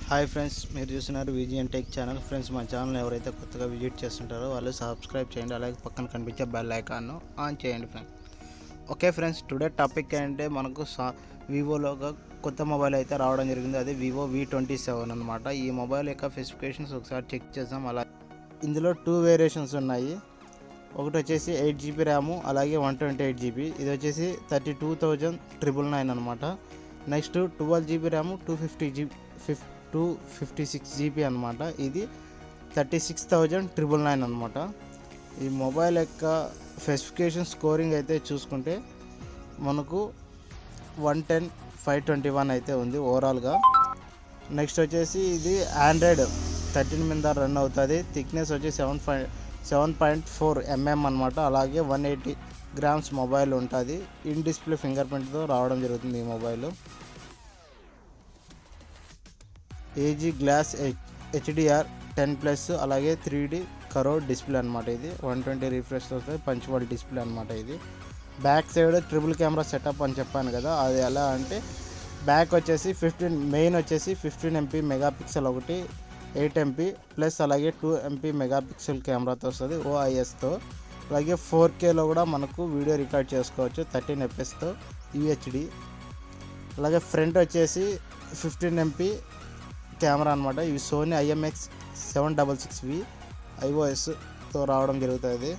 Hi friends మీరు చూస్తున్నారు VGN tech channel friends మా ఛానల్ ఎవరైతే కొత్తగా విజిట్ చేస్తుంటారో వాళ్ళు సబ్స్క్రైబ్ చేయండి అలాగే పక్కన కనిపించే బెల్ ఐకాన్ను ఆన్ చేయండి friends okay friends today topic ఏంటంటే మనకు సా వివోలో ఒక కొత్త మొబైల్ అయితే రావడం జరిగింది అదే వివో వి ట్వంటీ సెవెన్ అనమాట ఈ మొబైల్ యొక్క స్పెసిఫికేషన్స్ ఒకసారి చెక్ చేద్దాం అలా ఇందులో టూ వేరియేషన్స్ ఉన్నాయి ఒకటి వచ్చేసి ఎయిట్ జీబీ ర్యాము అలాగే వన్ ట్వంటీ ఎయిట్ జీబీ ఇది వచ్చేసి thirty two thousand triple nine అనమాట next twelve GB RAM two fifty GB ఫిఫ్ టూ ఫిఫ్టీ సిక్స్ జీబీ అనమాట ఇది thirty six thousand triple nine అనమాట ఈ మొబైల్ యొక్క స్పెసిఫికేషన్ స్కోరింగ్ అయితే చూసుకుంటే మనకు one ten five twenty one అయితే ఉంది ఓవరాల్గా నెక్స్ట్ వచ్చేసి ఇది ఆండ్రాయిడ్ థర్టీన్ మీద రన్ అవుతుంది థిక్నెస్ వచ్చి seven five seven point four mm అనమాట అలాగే వన్ ఎయిటీ గ్రామ్స్ మొబైల్ ఉంటుంది ఇన్ డిస్ప్లే ఫింగర్ ప్రింట్తో రావడం జరుగుతుంది ఈ mobile AG glass H HDR ten plus అలాగే త్రీ డి కరో డిస్ప్లే అనమాట ఇది వన్ ట్వంటీ రిఫ్రెష్ వస్తుంది పంచువల్ డిస్ప్లే అనమాట ఇది back side triple camera setup అని చెప్పాను కదా అది ఎలా అంటే బ్యాక్ వచ్చేసి ఫిఫ్టీన్ మెయిన్ వచ్చేసి ఫిఫ్టీన్ ఎంపీ మెగాపిక్సెల్ ఒకటి ఎయిట్ ఎంపీ ప్లస్ అలాగే టూ ఎంపీ మెగాపిక్సెల్ కెమెరాతో వస్తుంది ఓఐఎస్తో అలాగే ఫోర్ కేలో కూడా మనకు వీడియో రికార్డ్ చేసుకోవచ్చు థర్టీన్ ఎఫ్ఎస్తో యూహెచ్డి అలాగే ఫ్రంట్ వచ్చేసి ఫిఫ్టీన్ ఎంపీ కెమెరా అనమాట ఇవి Sony IMX seven double six V ఐఓఎస్తో రావడం జరుగుతుంది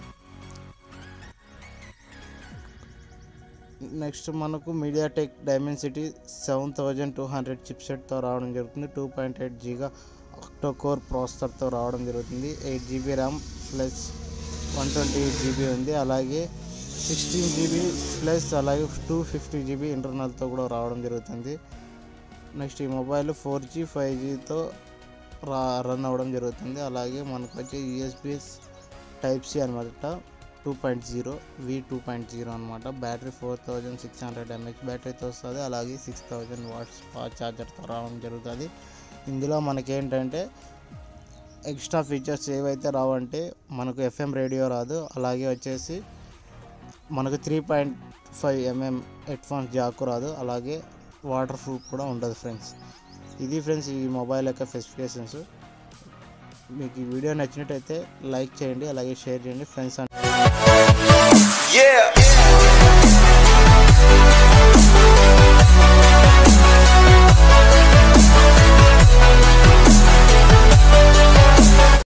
నెక్స్ట్ మనకు MediaTek Dimensity seven thousand two hundred చిప్సెట్తో రావడం జరుగుతుంది టూ పాయింట్ ఎయిట్ జీగా ఆక్టోకోర్ ప్రాసెసర్తో రావడం జరుగుతుంది eight GB RAM plus one twenty eight GB ఉంది అలాగే సిక్స్టీన్ జీబీ ప్లస్ అలాగే టూ ఫిఫ్టీ జీబీ ఇంటర్నల్తో కూడా రావడం జరుగుతుంది నెక్స్ట్ ఈ మొబైల్ ఫోర్ జీ ఫైవ్ జీతో రా రన్ అవ్వడం జరుగుతుంది అలాగే మనకు వచ్చి యూఎస్బి టైప్ సి అనమాట two point zero V two point zero అనమాట battery four thousand six hundred MH బ్యాటరీతో వస్తుంది అలాగే సిక్స్ థౌజండ్ వాట్స్ ఫాస్ట్ ఛార్జర్తో రావడం జరుగుతుంది ఇందులో మనకేంటంటే ఎక్స్ట్రా ఫీచర్స్ ఏవైతే రావంటే మనకు ఎఫ్ఎం రేడియో రాదు అలాగే వచ్చేసి మనకు three point five mm headphones jack రాదు అలాగే వాటర్ ప్రూఫ్ కూడా ఉండదు ఫ్రెండ్స్ ఇది ఫ్రెండ్స్ ఈ మొబైల్ యొక్క స్పెసిఫికేషన్స్ మీకు ఈ వీడియో నచ్చినట్టయితే లైక్ చేయండి అలాగే షేర్ చేయండి ఫ్రెండ్స్ Yeah.